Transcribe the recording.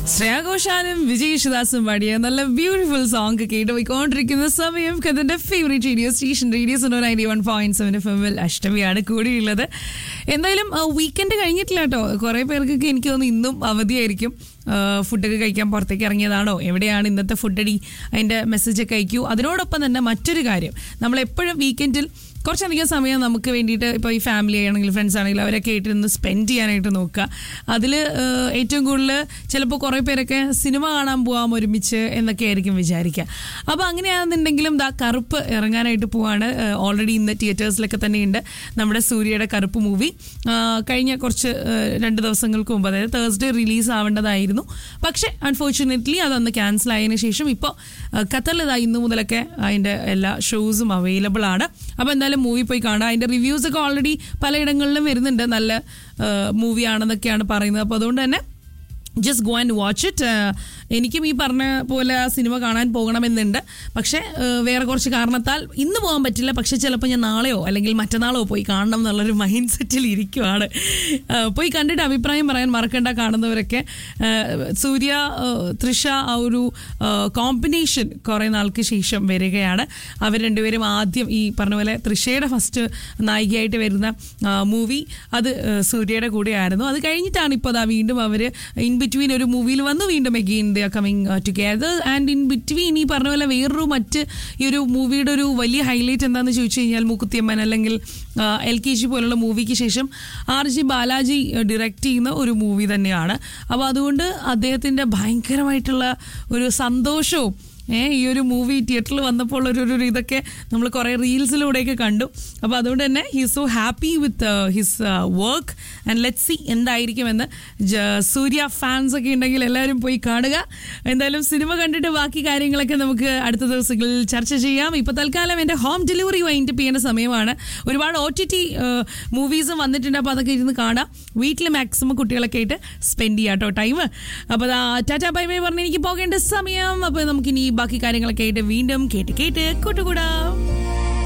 ശ്രേയാഘോഷാലും വിജയ് യേശുദാസും പാടിയ നല്ല ബ്യൂട്ടിഫുൾ സോങ് കേട്ട് പോയിക്കൊണ്ടിരിക്കുന്ന സമയം കഥന്റെ favourite radio station radio Sono ninety one point seven F എമ്മിൽ അഷ്ടമിയാണ് കൂടിയുള്ളത് എന്തായാലും വീക്കെൻഡ് കഴിഞ്ഞിട്ടില്ല കേട്ടോ കുറേ പേർക്കൊക്കെ എനിക്ക് തോന്നുന്നു ഇന്നും അവധിയായിരിക്കും ഫുഡൊക്കെ കഴിക്കാൻ പുറത്തേക്ക് ഇറങ്ങിയതാണോ എവിടെയാണ് ഇന്നത്തെ ഫുഡടി അതിൻ്റെ മെസ്സേജൊക്കെ അയക്കൂ അതിനോടൊപ്പം തന്നെ മറ്റൊരു കാര്യം നമ്മൾ എപ്പോഴും വീക്കെൻഡിൽ കുറച്ചധികം സമയം നമുക്ക് വേണ്ടിയിട്ട് ഇപ്പോൾ ഈ ഫാമിലി ആണെങ്കിലും ഫ്രണ്ട്സ് ആണെങ്കിലും അവരൊക്കെ ആയിട്ട് നിന്ന് സ്പെൻഡ് ചെയ്യാനായിട്ട് നോക്കുക അതിൽ ഏറ്റവും കൂടുതൽ ചിലപ്പോൾ കുറേ പേരൊക്കെ സിനിമ കാണാൻ പോകാം ഒരുമിച്ച് എന്നൊക്കെ ആയിരിക്കും വിചാരിക്കുക അപ്പോൾ അങ്ങനെയാണെന്നുണ്ടെങ്കിലും ദാ കറുപ്പ് ഇറങ്ങാനായിട്ട് പോവാണ് ഓൾറെഡി ഇന്ന് തിയേറ്റേഴ്സിലൊക്കെ തന്നെയുണ്ട് നമ്മുടെ സൂര്യയുടെ കറുപ്പ് മൂവി കഴിഞ്ഞ കുറച്ച് ഏഹ്, രണ്ട് ദിവസങ്ങൾക്ക് മുമ്പ് അതായത് തേഴ്സ്ഡേ റിലീസ് ആവേണ്ടതായിരുന്നു പക്ഷേ അൺഫോർച്ചുനേറ്റ്ലി അതന്ന് ക്യാൻസൽ ആയതിനു ശേഷം ഇപ്പോൾ ഖത്തറിൽ ഇതാ ഇന്ന് മുതലൊക്കെ അതിൻ്റെ എല്ലാ ഷോസും അവൈലബിൾ ആണ് അപ്പോൾ എന്തായാലും മൂവി പോയി കാണാം അതിൻ്റെ റിവ്യൂസ് ഒക്കെ ഓൾറെഡി പലയിടങ്ങളിലും വരുന്നുണ്ട് നല്ല മൂവി ആണെന്നൊക്കെയാണ് പറയുന്നത് അപ്പോൾ അതുകൊണ്ട് തന്നെ just go and watch it എനിക്കും ഈ പറഞ്ഞ പോലെ ആ സിനിമ കാണാൻ പോകണമെന്നുണ്ട് പക്ഷേ ഏഹ്, വേറെ കുറച്ച് കാരണത്താൽ ഇന്ന് പോകാൻ പറ്റില്ല പക്ഷെ ചിലപ്പോൾ ഞാൻ നാളെയോ അല്ലെങ്കിൽ മറ്റന്നാളോ പോയി കാണണം എന്നുള്ളൊരു മൈൻഡ് സെറ്റിൽ ഇരിക്കുവാണ് ഏഹ്, പോയി കണ്ടിട്ട് അഭിപ്രായം പറയാൻ മറക്കണ്ട കാണുന്നവരൊക്കെ ഏഹ്, സൂര്യ ഏഹ്, തൃഷ ആ ഒരു കോമ്പിനേഷൻ കുറേ നാൾക്ക് ശേഷം വരികയാണ് അവർ രണ്ടുപേരും ആദ്യം ഈ പറഞ്ഞ പോലെ തൃഷയുടെ ഫസ്റ്റ് നായികയായിട്ട് വരുന്ന മൂവി അത് ഏഹ്, സൂര്യയുടെ കൂടെയായിരുന്നു അത് കഴിഞ്ഞിട്ടാണ് ഇപ്പോൾ അതാ വീണ്ടും അവർ ഇൻ ബിറ്റ്വീൻ ഒരു മൂവിയിൽ വന്നു വീണ്ടും again the coming together and in between ഈ പറഞ്ഞ പോലെ വേറൊരു മറ്റ് ഈ ഒരു മൂവിയുടെ ഒരു വലിയ ഹൈലൈറ്റ് എന്താണെന്ന് ചോദിച്ചു കഴിഞ്ഞാൽ മൂക്കുത്തിയമ്മൻ അല്ലെങ്കിൽ എൽ കെ ജി പോലുള്ള മൂവിക്ക് ശേഷം ആർ ജി ബാലാജി ഡയറക്റ്റ് ചെയ്യുന്ന ഒരു മൂവി തന്നെയാണ് അപ്പോൾ അതുകൊണ്ട് അദ്ദേഹത്തിൻ്റെ ഭയങ്കരമായിട്ടുള്ള ഒരു സന്തോഷവും ഏ ഈ ഒരു മൂവി തിയേറ്ററിൽ വന്നപ്പോൾ ഒരു ഒരു ഇതൊക്കെ നമ്മൾ കുറേ റീൽസിലൂടെയൊക്കെ കണ്ടു അപ്പോൾ അതുകൊണ്ട് തന്നെ he so happy with his work and let see എന്തായിരിക്കുമെന്ന് ജ- സൂര്യ ഫാൻസ് ഒക്കെ ഉണ്ടെങ്കിൽ എല്ലാവരും പോയി കാണുക എന്തായാലും സിനിമ കണ്ടിട്ട് ബാക്കി കാര്യങ്ങളൊക്കെ നമുക്ക് അടുത്ത ദിവസങ്ങളിൽ ചർച്ച ചെയ്യാം ഇപ്പോൾ തൽക്കാലം എൻ്റെ ഹോം ഡെലിവറി വൈൻഡ് ചെയ്യേണ്ട സമയമാണ് ഒരുപാട് ഒ ടി ടി മൂവീസും വന്നിട്ടുണ്ട് അപ്പോൾ അതൊക്കെ ഇരുന്ന് കാണാം വീട്ടിൽ മാക്സിമം കുട്ടികളൊക്കെ ആയിട്ട് സ്പെൻഡ് ചെയ്യാം കേട്ടോ ടൈം അപ്പോൾ ടാറ്റാ ബൈ ബൈ പറഞ്ഞ് എനിക്ക് പോകേണ്ട സമയം അപ്പോൾ നമുക്കിനി ബാക്കി കാര്യങ്ങളൊക്കെ ആയിട്ട് വീണ്ടും കേട്ട് കേട്ട് കൂട്ടുകൂടാം